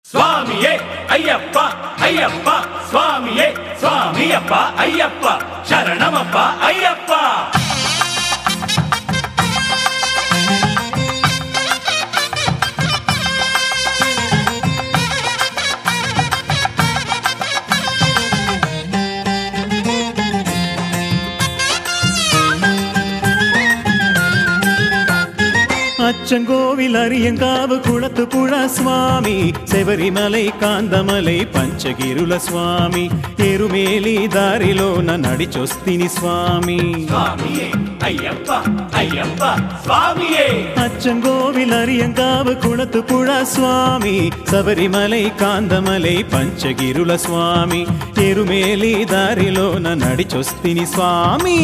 స్వామియే అయ్యప్ప అయ్యప్ప స్వామియే స్వామియప్ప అయ్యప్ప శరణమప్ప అయ్యప్ప அச்சங்கோவில் அரியங்காவு குளத்துப்புழ சுவாமி శబరిమలై కాందమలై పంచగిరుల స్వామి ఎరుమేలి దారిలోన నడిచొస్తిని స్వామి స్వామియే అయ్యప్ప అయ్యప్ప స్వామియే அச்சங்கோவில் அரியங்காவு குளத்துப்புழ சுவாமி శబరిమలై కాందమలై పంచగిరుల స్వామి ఎరుమేలి దారిలోన నడిచొస్తిని స్వామి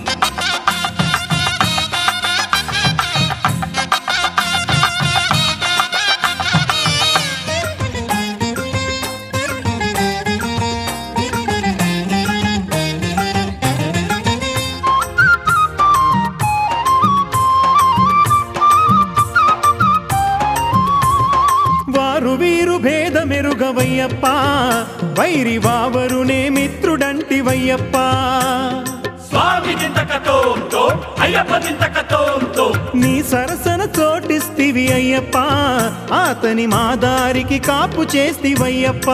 వారు వీరు భేదమెరుగవయ్యప్ప వైరి వావరునే మిత్రుడంటివయ్యప్ప స్వామి దింతకతోంతో అయ్యప్ప దింతకతోంతో నీ సరసన చోటిస్తివి అయ్యప్ప అతని మా దారికి కాపు చేస్తివయ్యప్ప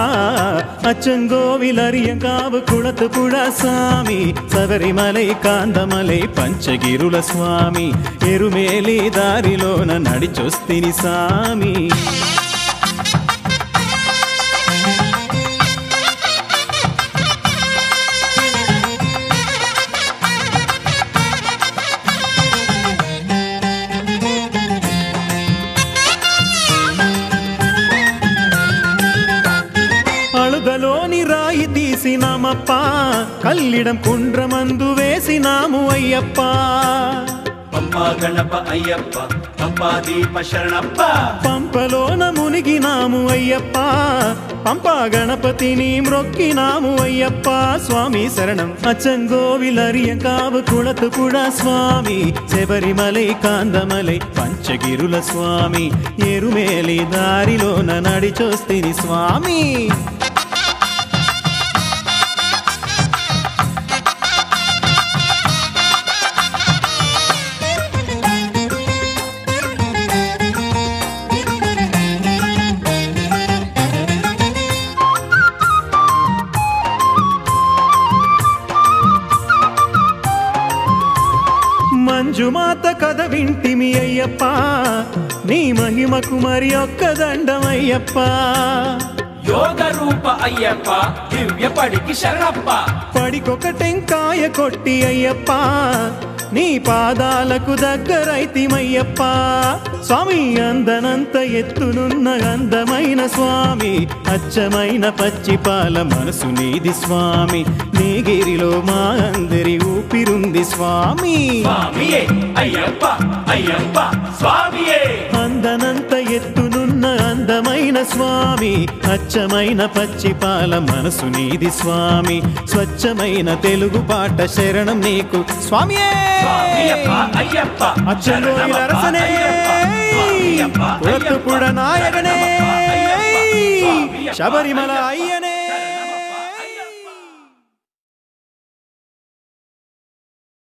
అచ్చంగోవిలరియంగావు కుళతు కూడా స్వామి శబరిమలై కాందమలై పంచగిరుల స్వామి ఎరుమేలి దారిలోన నడిచొస్తిని సామి అಳುగలోని రాయి తీసినామప్ప కల్లిడం కుండ్రమందు వేసినాము అయ్యప్ప పంపా గణప అయ్యప్ప పంపా దీప శరణప్ప పంపలోన మునిగినాము అయ్యప్ప పంపా గణపతిని మ్రొక్కినాము అయ్యప్ప స్వామి శరణం అచ్చంగోవిలరియం కావు కుళతు కూడా స్వామి శబరిమలై కాందమలై పంచగిరుల స్వామి ఎరుమేలి దారిలోన నడిచొస్తిని స్వామి మంజుమాత కథ వింటిమి అయ్యప్ప నీ మహిమకు మరి ఒక్క దండమయ్యప్ప యోగ రూప అయ్యప్ప దివ్య పడికి శరణప్ప పడికొక టెంకాయ కొట్టి అయ్యప్ప నీ పాదాలకు దగ్గరైతిమయ్యప్ప స్వామి అందనంత ఎత్తునున్న అందమైన స్వామి అచ్చమైన పచ్చిపాల మనసు నీది స్వామి నీగిరిలో మా అందరి ఊపిరుంది స్వామి స్వామియే అయ్యప్ప అయ్యప్ప స్వామియే అందనంత ఎత్తునున్న అందమైన స్వామి అచ్చమైన పచ్చిపాల మనసు నీది స్వామి స్వచ్ఛమైన తెలుగు పాట శరణం నీకు స్వామియే స్వామియప్ప అయ్యప్ప అచ్చంలో శరణమప్ప అరసనే అయ్యప్ప. స్వామియప్ప కుళత్తుపుడ అయ్యప్ప. నాయకనే శరణమప్ప అయ్యప్ప. స్వామియప్ప శబరిమల అయ్యప్ప. అయ్యనే